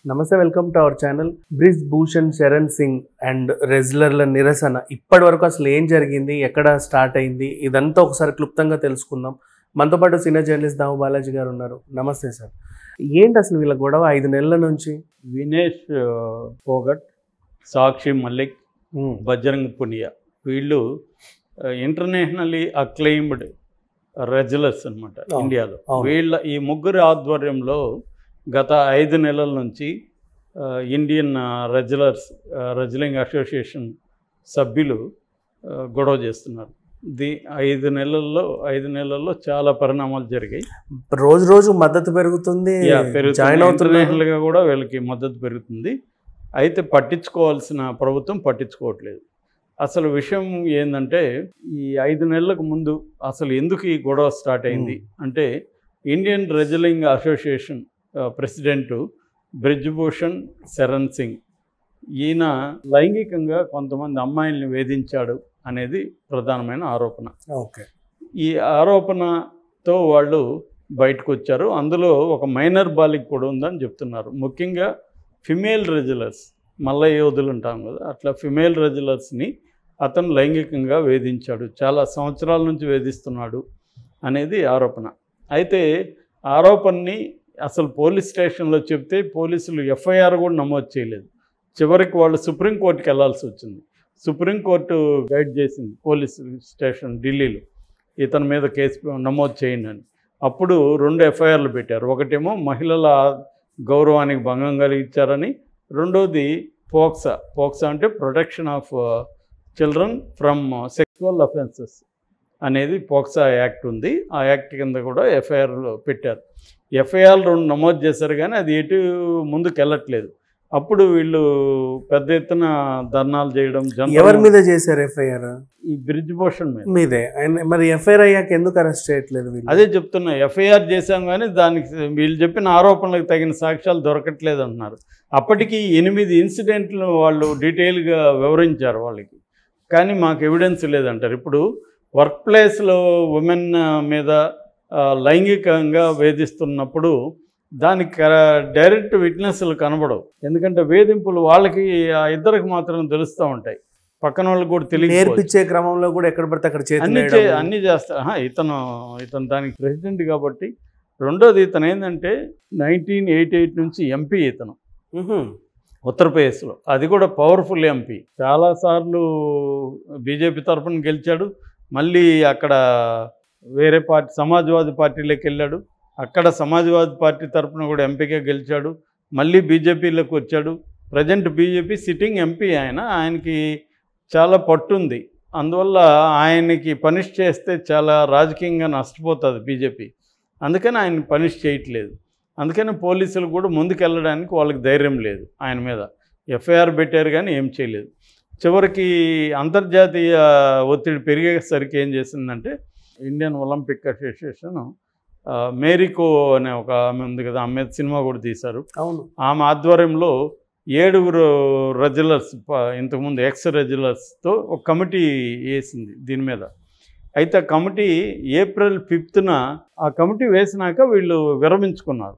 నమస్తే welcome to our channel Brij Bhushan Sharan Singh and రెజ్లర్ల నిరసన ఇప్పటి వరకు అసలు ఏం జరిగింది ఎక్కడ స్టార్ట్ అయింది ఇదంతా ఒకసారి క్లుప్తంగా తెలుసుకుందాం మనతో పాటు సీనియర్ జర్నలిస్ట్ దాము బాలాజీ గారు ఉన్నారు నమస్తే సార్ ఏంటి అసలు వీళ్ళ గొడవ ఐదు నెలల నుంచి వినేష్ ఆ, పోగట్ సాక్షి మల్లిక్ బజరంగ్ పునియా వీళ్ళు ఇంటర్నేషనల్లీ అక్లెయిమ్డ్ రెజ్లర్స్ అనమాట అవును, ఇండియాలో అవును. వీళ్ళ ఈ ముగ్గురు ఆధ్వర్యంలో గత ఐదు నెలల నుంచి ఆ, ఇండియన్ రెజ్లర్స్ రెజ్లింగ్ అసోసియేషన్ సభ్యులు ఆ, గొడవ చేస్తున్నారు ది ఐదు నెలల్లో ఐదు నెలల్లో చాలా పరిణామాలు జరిగాయి రోజు రోజు మద్దతు పెరుగుతుంది యా, పెరుగుతుంది. జాయిన్ అవుతున్నారు International గా కూడా వీళ్ళకి మద్దతు పెరుగుతుంది అయితే పట్టించుకోవాల్సిన ప్రభుత్వం పట్టించుకోవట్లేదు అసలు విషయం ఏంటంటే ఈ ఐదు నెలలకు ముందు అసలు ఎందుకు ఈ గొడవ స్టార్ట్ అయింది అంటే Indian wrestling association president Brij Bhushan Sharan Singh ఈయన లైంగికంగా కొంతమంది అమ్మాయిల్ని వేధించాడు అనేది ప్రధానమైన ఆరోపణ ఓకే ఈ ఆరోపణతో వాళ్ళు బయటకు వచ్చారు అందులో ఒక మైనర్ బాలిక కూడా ఉందని చెప్తున్నారు ముఖ్యంగా ఫిమేల్ రెజ్యులర్స్ మల్ల యోధులు ఉంటాం కదా అట్లా ఫిమేల్ రెజ్యులర్స్ని అతను లైంగికంగా వేధించాడు చాలా సంవత్సరాల నుంచి వేధిస్తున్నాడు అనేది ఆరోపణ అయితే ఆరోపణని అసలు పోలీస్ స్టేషన్లో చెప్తే పోలీసులు ఎఫ్ఐఆర్ కూడా నమోదు చేయలేదు చివరికి వాళ్ళు సుప్రీంకోర్టుకి వెళ్ళాల్సి వచ్చింది సుప్రీంకోర్టు గైడ్ చేసింది పోలీస్ స్టేషన్ ఢిల్లీలో ఇతని మీద కేసు నమోదు చేయండి అని అప్పుడు రెండు ఎఫ్ఐఆర్లు పెట్టారు ఒకటేమో మహిళల గౌరవానికి భంగం కలిగించారని రెండోది పోక్సా పోక్సా అంటే protection of children from sexual offences అనేది పోక్సా యాక్ట్ ఉంది ఆ యాక్ట్ కింద కూడా ఎఫ్ఐఆర్లు పెట్టారు ఎఫ్ఐఆర్ రెండు నమోదు చేశారు కానీ అది ఎటు ముందుకు వెళ్ళట్లేదు అప్పుడు వీళ్ళు పెద్ద ఎత్తున ధర్నాలు చేయడం జనరల్ ఎవరి మీద చేశారు ఎఫ్ఐఆర్ ఈ బ్రిడ్జ్ భూషణ్ మీద మీదే ఆయన- మరి ఎఫ్ఐఆర్ అయ్యాక ఎందుకు అరెస్ట్ చేయట్లేదు వీళ్ళు అదే చెప్తున్నా ఎఫ్ఐఆర్ చేశాం కానీ దానికి వీళ్ళు చెప్పిన ఆరోపణలకు తగిన సాక్ష్యాలు దొరకట్లేదు అంటున్నారు అప్పటికి ఎనిమిది ఇన్సిడెంట్లు వాళ్ళు డీటెయిల్గా వివరించారు వాళ్ళకి కానీ మాకు ఎవిడెన్స్ లేదంటారు ఇప్పుడు వర్క్ ప్లేస్లో ఉమెన్ మీద ఆ, లైంగికంగా వేధిస్తున్నప్పుడు దానికి క- డైరెక్ట్ విట్నెస్లు కనబడవు ఎందుకంటే వేధింపులు వాళ్ళకి ఆ ఇద్దరికి మాత్రం తెలుస్తూ ఉంటాయి పక్కన వాళ్ళకి కూడా తెలియదు నేర్పించే క్రమంలో కూడా ఎక్కడ పడితే అక్కడ చేతులు అన్ని వేయడం. చే అన్ని చేస్తా ఆహా, ఇతను ఇతను దానికి ప్రెసిడెంట్ కాబట్టి రెండోది ఇతను ఏంటంటే నైన్టీన్ ఎయిటీ ఎయిట్ నుంచి ఎంపీ ఇతను మ్హూ. ఉత్తరప్రదేశ్లో అది కూడా పవర్ఫుల్ ఎంపీ చాలాసార్లు బీజేపీ తరఫున గెలిచాడు మళ్ళీ అక్కడ వేరే పార్టీ సమాజ్వాదీ పార్టీలోకి వెళ్ళాడు అక్కడ సమాజ్వాదీ పార్టీ తరఫున కూడా ఎంపీగా గెలిచాడు మళ్ళీ బీజేపీలోకి వచ్చాడు ప్రజెంట్ బీజేపీ సిట్టింగ్ ఎంపీ ఆయన ఆయనకి చాలా పట్టుంది అందువల్ల ఆయనకి పనిష్ చేస్తే చాలా రాజకీయంగా నష్టపోతుంది బీజేపీ అందుకని ఆయన పనిష్ చేయట్లేదు అందుకని పోలీసులు కూడా ముందుకెళ్ళడానికి వాళ్ళకి ధైర్యం లేదు ఆయన మీద ఎఫ్ఐఆర్ పెట్టారు కానీ ఏం చేయలేదు చివరికి అంతర్జాతీయ ఒత్తిడి పెరిగేసరికి ఏం చేసిందంటే ఇండియన్ ఒలింపిక్ అసోసియేషన్ ఆ, మేరీకో అనే ఒక ఆమె ఉంది కదా ఆమె మీద సినిమా కూడా తీశారు అవును ఆమె ఆధ్వర్యంలో ఏడుగురు రెజ్యులర్స్ ఇంతకుముందు ఎక్స్ రెజ్యులర్స్తో ఒక కమిటీ వేసింది దీని మీద అయితే ఆ కమిటీ ఏప్రిల్ ఫిఫ్త్న ఆ కమిటీ వేసినాక వీళ్ళు విరమించుకున్నారు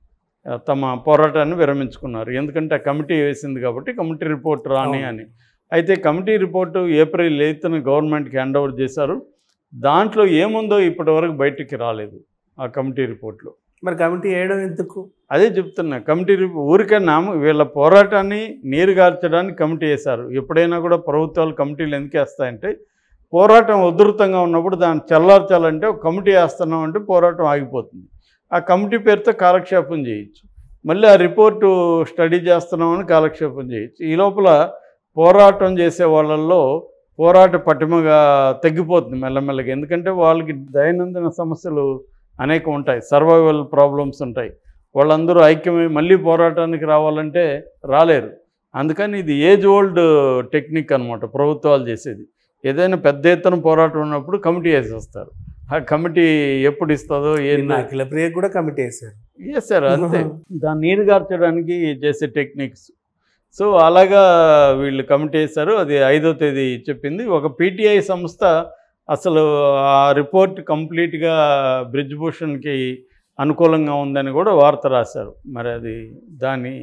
ఆ, తమ పోరాటాన్ని విరమించుకున్నారు ఎందుకంటే ఆ కమిటీ వేసింది కాబట్టి కమిటీ రిపోర్ట్ రాని అవును. అని అయితే కమిటీ రిపోర్టు ఏప్రిల్ ఎయిత్న గవర్నమెంట్కి హ్యాండ్ ఓవర్ చేశారు దాంట్లో ఏముందో ఇప్పటివరకు బయటికి రాలేదు ఆ కమిటీ రిపోర్ట్లో మరి కమిటీ వేయడం ఎందుకు అదే చెప్తున్నా కమిటీ రిపో- ఊరికే నామ వీళ్ళ పోరాటాన్ని నీరుగార్చడానికి కమిటీ వేశారు ఎప్పుడైనా కూడా ప్రభుత్వాలు కమిటీలు ఎందుకు వేస్తాయంటే పోరాటం ఉధృతంగా ఉన్నప్పుడు దాన్ని చల్లార్చాలంటే ఒక కమిటీ వేస్తున్నాం అంటే పోరాటం ఆగిపోతుంది ఆ కమిటీ పేరుతో కాలక్షేపం చేయొచ్చు మళ్ళీ ఆ రిపోర్టు స్టడీ చేస్తున్నామని కాలక్షేపం చేయొచ్చు ఈ లోపల పోరాటం చేసే వాళ్ళల్లో పోరాట పటిమగా తగ్గిపోతుంది మెల్లమెల్లగా ఎందుకంటే వాళ్ళకి దైనందిన సమస్యలు అనేక ఉంటాయి సర్వైవల్ ప్రాబ్లమ్స్ ఉంటాయి వాళ్ళందరూ ఐక్యమై మళ్ళీ పోరాటానికి రావాలంటే రాలేరు అందుకని ఇది ఏజ్ ఓల్డ్ టెక్నిక్ అనమాట ప్రభుత్వాలు చేసేది ఏదైనా పెద్ద ఎత్తున పోరాటం ఉన్నప్పుడు కమిటీ వేసేస్తారు ఆ కమిటీ ఎప్పుడు ఇస్తుందో నిన్న ఏందో అఖిల ప్రియ కూడా కమిటీ వేశారు చేస్తారు అంతే దాన్ని నీరుగార్చడానికి చేసే టెక్నిక్స్ సో అలాగా వీళ్ళు కమిటీ వేశారు అది ఐదో తేదీ చెప్పింది ఒక పీటీఐ సంస్థ అసలు ఆ రిపోర్ట్ కంప్లీట్గా బ్రిడ్జ్ భూషణ్కి అనుకూలంగా ఉందని కూడా వార్త రాశారు మరి అది దాన్ని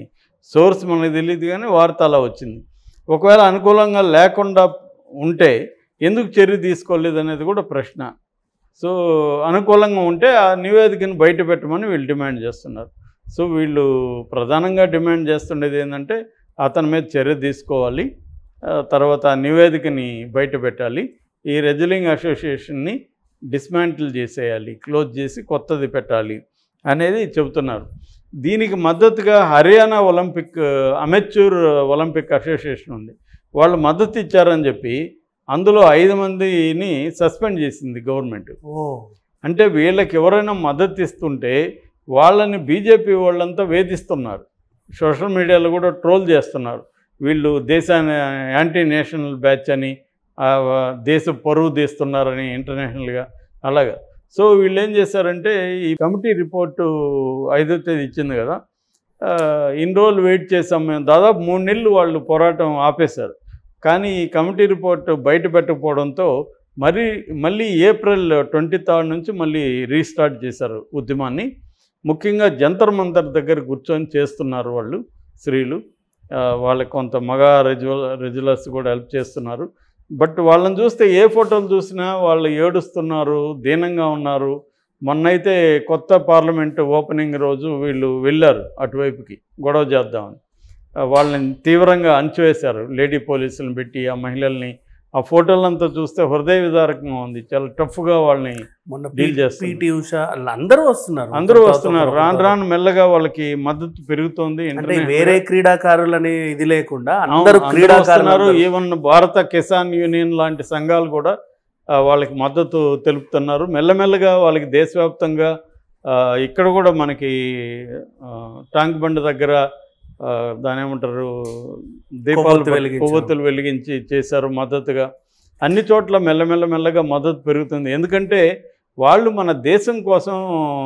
సోర్స్ మనకు తెలియదు కానీ వార్త అలా వచ్చింది ఒకవేళ అనుకూలంగా లేకుండా ఉంటే ఎందుకు చర్య తీసుకోలేదు అనేది కూడా ప్రశ్న సో అనుకూలంగా ఉంటే ఆ నివేదికను బయట పెట్టమని వీళ్ళు డిమాండ్ చేస్తున్నారు సో వీళ్ళు ప్రధానంగా డిమాండ్ చేస్తుండేది ఏంటంటే అతని మీద చర్య తీసుకోవాలి ఆ తర్వాత ఆ నివేదికని బయట పెట్టాలి ఈ రెజ్లింగ్ అసోసియేషన్ని డిస్మాంటిల్ చేసేయాలి క్లోజ్ చేసి కొత్తది పెట్టాలి అనేది చెబుతున్నారు దీనికి మద్దతుగా Haryana Olympic amateur Olympic association ఉంది వాళ్ళు మద్దతు ఇచ్చారని చెప్పి అందులో ఐదు మందిని సస్పెండ్ చేసింది గవర్నమెంట్ ఓ అంటే వీళ్ళకి ఎవరైనా మద్దతు ఇస్తుంటే వాళ్ళని బీజేపీ వాళ్ళంతా వేధిస్తున్నారు సోషల్ మీడియాలో కూడా ట్రోల్ చేస్తున్నారు వీళ్ళు దేశాన్ని యాంటీ నేషనల్ బ్యాచ్ అని ఆ, దేశ పరువు తీస్తున్నారని ఇంటర్నేషనల్గా అలాగా సో వీళ్ళు ఏం చేశారంటే ఈ కమిటీ రిపోర్టు ఐదో తేదీ ఇచ్చింది కదా ఆ, ఇన్ని రోజులు వెయిట్ చేసాం మేము దాదాపు మూడు నెలలు వాళ్ళు పోరాటం ఆపేశారు కానీ ఈ కమిటీ రిపోర్ట్ బయట పెట్టకపోవడంతో మరి మళ్ళీ ఏప్రిల్ ట్వంటీ థర్డ్ నుంచి మళ్ళీ రీస్టార్ట్ చేశారు ఉద్యమాన్ని ముఖ్యంగా జంతర్ మంతర్ దగ్గర కూర్చొని చేస్తున్నారు వాళ్ళు స్త్రీలు ఆ, వాళ్ళకి కొంత మగ రెజ్యువల్ రెజ్యులర్స్ కూడా హెల్ప్ చేస్తున్నారు బట్ వాళ్ళని చూస్తే ఏ ఫోటోలు చూసినా వాళ్ళు ఏడుస్తున్నారు దీనంగా ఉన్నారు మొన్నైతే కొత్త పార్లమెంట్ ఓపెనింగ్ రోజు వీళ్ళు వెళ్ళారు అటువైపుకి గొడవ చేద్దామని ఆ, వాళ్ళని తీవ్రంగా అణచివేశారు లేడీ పోలీసులను పెట్టి ఆ మహిళల్ని ఆ ఫోటోలంతా చూస్తే హృదయ విదారకంగా ఉంది చాలా టఫ్గా వాళ్ళని మొన్న డీల్ చేస్తుంది. పిటి ఉష అందరూ వస్తున్నారు అందరూ వస్తున్నారు రాను రాను మెల్లగా వాళ్ళకి మద్దతు పెరుగుతోంది అంటే ఇంటర్నెట్ వేరే క్రీడాకారులని ఇది లేకుండా అవును, అందరూ అందరూ క్రీడాకారులు వస్తున్నారు అందరూ. ఈవెన్ భారత కిసాన్ యూనియన్ లాంటి సంఘాలు కూడా ఆ, వాళ్ళకి మద్దతు తెలుపుతున్నారు మెల్లమెల్లగా వాళ్ళకి దేశవ్యాప్తంగా ఆ, ఇక్కడ కూడా మనకి ఆ, ట్యాంక్ బండ్ దగ్గర ఆ, దాని ఏమంటారు దీపాలు కొవ్వొత్తి పట్- వెలిగించారు. కొవ్వొత్తులు వెలిగించి చేశారు మద్దతుగా అన్ని చోట్ల మెల్లమెల్ల మెల్లగా మద్దతు పెరుగుతుంది ఎందుకంటే వాళ్ళు మన దేశం కోసం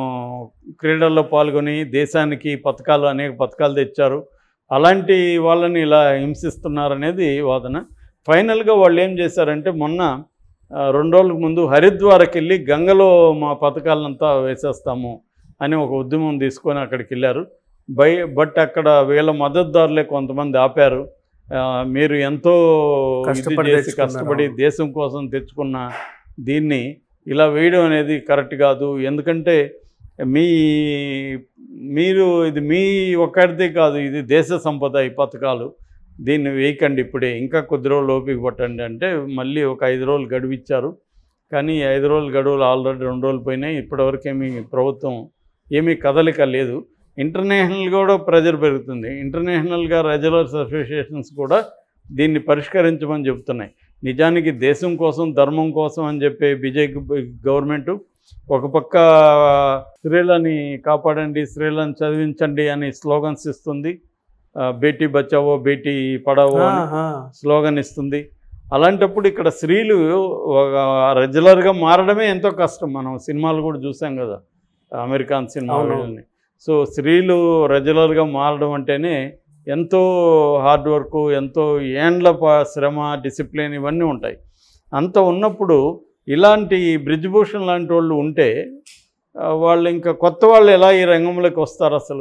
క్రీడల్లో పాల్గొని దేశానికి పథకాలు అనేక పథకాలు తెచ్చారు అలాంటి వాళ్ళని ఇలా హింసిస్తున్నారనేది వాదన ఫైనల్గా వాళ్ళు ఏం చేశారంటే మొన్న ఆ, రెండు రోజుల ముందు హరిద్వార్కి వెళ్ళి గంగలో మా పథకాలంతా వేసేస్తాము అని ఒక ఉద్యమం తీసుకొని అక్కడికి వెళ్ళారు బై బట్ అక్కడ వీళ్ళ మద్దతుదారులే కొంతమంది ఆపారు ఆ, మీరు ఎంతో ఇది కష్టపడి చేసి తెచ్చుకున్నారు. కష్టపడి దేశం కోసం తెచ్చుకున్న దీన్ని ఇలా వేయడం అనేది కరెక్ట్ కాదు ఎందుకంటే మీ మీరు ఇది మీ ఒక్కడిదే కాదు ఇది దేశ సంపద ఈ పథకాలు దీన్ని వేయకండి ఇప్పుడే ఇంకా కొద్ది రోజులు ఓపిక పట్టండి అంటే మళ్ళీ ఒక ఐదు రోజులు గడువు ఇచ్చారు కానీ ఈ ఐదు రోజులు గడువులు ఆల్రెడీ రెండు రోజులు పోయినాయి ఇప్పటివరకు ఏమీ ప్రభుత్వం ఏమీ కదలిక లేదు ఇంటర్నేషనల్ కూడా ప్రెజర్ పెరుగుతుంది ఇంటర్నేషనల్గా రెజలర్స్ అసోసియేషన్స్ కూడా దీన్ని పరిష్కరించమని చెబుతున్నాయి నిజానికి దేశం కోసం ధర్మం కోసం అని చెప్పే బీజేపీ గవర్నమెంట్ ఒక పక్క స్త్రీలని కాపాడండి స్త్రీలను చదివించండి అని స్లోగన్స్ ఇస్తుంది ఆ, బేటీ బచావో బేటీ పడావో అని ఆహా. స్లోగన్ ఇస్తుంది అలాంటప్పుడు ఇక్కడ స్త్రీలు ఒక రెగ్యులర్గా మారడమే ఎంతో కష్టం మనం సినిమాలు కూడా చూసాం కదా అమెరికాన్ సినిమా అవును. వీళ్ళని సో స్త్రీలు రెగ్యులర్గా మారడం అంటేనే ఎంతో హార్డ్ వర్క్ ఎంతో ఏండ్ల ప- శ్రమ డిసిప్లిన్ ఇవన్నీ ఉంటాయి అంత ఉన్నప్పుడు ఇలాంటి బ్రిజ్భూషణ్ లాంటి వాళ్ళు ఉంటే ఆ, వాళ్ళు ఇంకా కొత్త వాళ్ళు ఎలా ఈ రంగంలోకి వస్తారు అసలు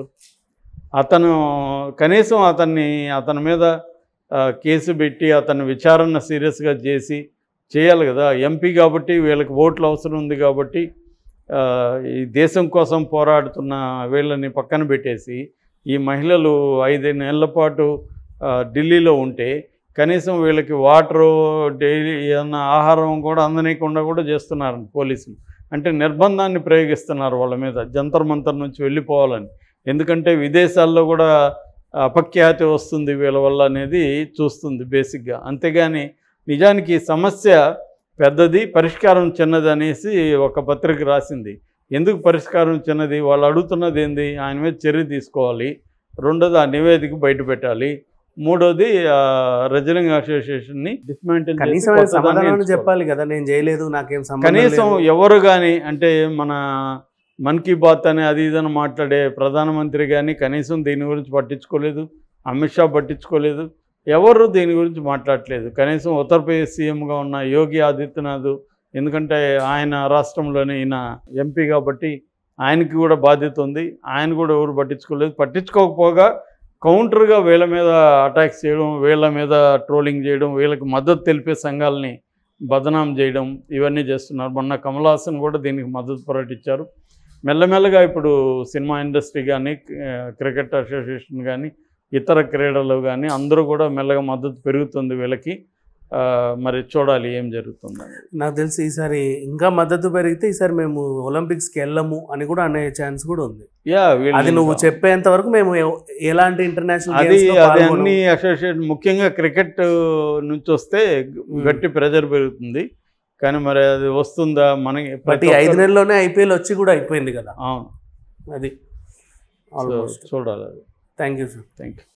అతను కనీసం అతన్ని అతని మీద ఆ, కేసు పెట్టి అతను విచారణ సీరియస్గా చేసి చేయాలి కదా ఎంపీ కాబట్టి వీళ్ళకి ఓట్లు అవసరం ఉంది కాబట్టి ఆ, ఈ దేశం కోసం పోరాడుతున్న వీళ్ళని పక్కన పెట్టేసి ఈ మహిళలు ఐదు నెలల పాటు ఆ, ఢిల్లీలో ఉంటే కనీసం వీళ్ళకి వాటరు డైలీ ఏదన్నా ఆహారం కూడా అందనీయకుండా కూడా చేస్తున్నారు పోలీసులు అంటే నిర్బంధాన్ని ప్రయోగిస్తున్నారు వాళ్ళ మీద జంతర్ మంతర్ నుంచి వెళ్ళిపోవాలని ఎందుకంటే విదేశాల్లో కూడా అపఖ్యాతి వస్తుంది వీళ్ళ వల్ల అనేది చూస్తుంది బేసిక్గా అంతేగాని నిజానికి ఈ సమస్య పెద్దది పరిష్కారం చిన్నది అనేసి ఒక పత్రిక రాసింది ఎందుకు పరిష్కారం చిన్నది వాళ్ళు అడుగుతున్నది ఏంది ఆయన మీద చర్య తీసుకోవాలి రెండోది ఆ నివేదిక బయట పెట్టాలి మూడోది రెజలింగ్ అసోసియేషన్ని డిస్మాంటిల్ కనీసం ఆయన సమాధానం చెప్పాలి కదా నేను చేయలేదు నాకేం సంబంధం కనీసం లేదు. ఎవరు కానీ అంటే మన మన్ కీ బాత్ అని అది ఇదని మాట్లాడే ప్రధానమంత్రి కానీ కనీసం దీని గురించి పట్టించుకోలేదు అమిత్ షా పట్టించుకోలేదు ఎవరు దీని గురించి మాట్లాడలేదు కనీసం ఉత్తరప్రదేశ్ సీఎంగా ఉన్న యోగి ఆదిత్యనాథ్ ఎందుకంటే ఆయన రాష్ట్రంలోనే ఈయన ఎంపీ కాబట్టి ఆయనకి కూడా బాధ్యత ఉంది ఆయన కూడా ఎవరు పట్టించుకోలేదు పట్టించుకోకపోగా కౌంటర్గా వీళ్ళ మీద అటాక్స్ చేయడం వీళ్ళ మీద ట్రోలింగ్ చేయడం వీళ్ళకి మద్దతు తెలిపే సంఘాలని బదనాం చేయడం ఇవన్నీ చేస్తున్నారు మొన్న కమల్ హాసన్ కూడా దీనికి మద్దతు ప్రకటించారు మెల్లమెల్లగా ఇప్పుడు సినిమా ఇండస్ట్రీ కానీ క్రికెట్ అసోసియేషన్ కానీ ఇతర క్రీడలు కానీ అందరూ కూడా మెల్లగా మద్దతు పెరుగుతుంది వీళ్ళకి ఆ, మరి చూడాలి ఏం జరుగుతుంది అనేది. నాకు తెలిసి ఈసారి ఇంకా మద్దతు పెరిగితే ఈసారి మేము ఒలింపిక్స్కి వెళ్ళము అని కూడా అనే ఛాన్స్ కూడా ఉంది యా వీళ్ళు అది నువ్వు ఇంకా- చెప్పేంత వరకు మేము ఎ- ఎలాంటి ఇంటర్నేషనల్ అది అది అన్ని అసోసియేషన్ ముఖ్యంగా క్రికెట్ నుంచి వస్తే గట్టి ప్రెజర్ పెరుగుతుంది కానీ మరి అది వస్తుందా మనకి బట్ ప్రతి ఈ ఐదు ఒక్కరు- నెలల్లోనే ఐపీఎల్ వచ్చి కూడా అయిపోయింది కదా అవును అది సో ఆల్మోస్ట్ చూడాలి అది thank you sir thank you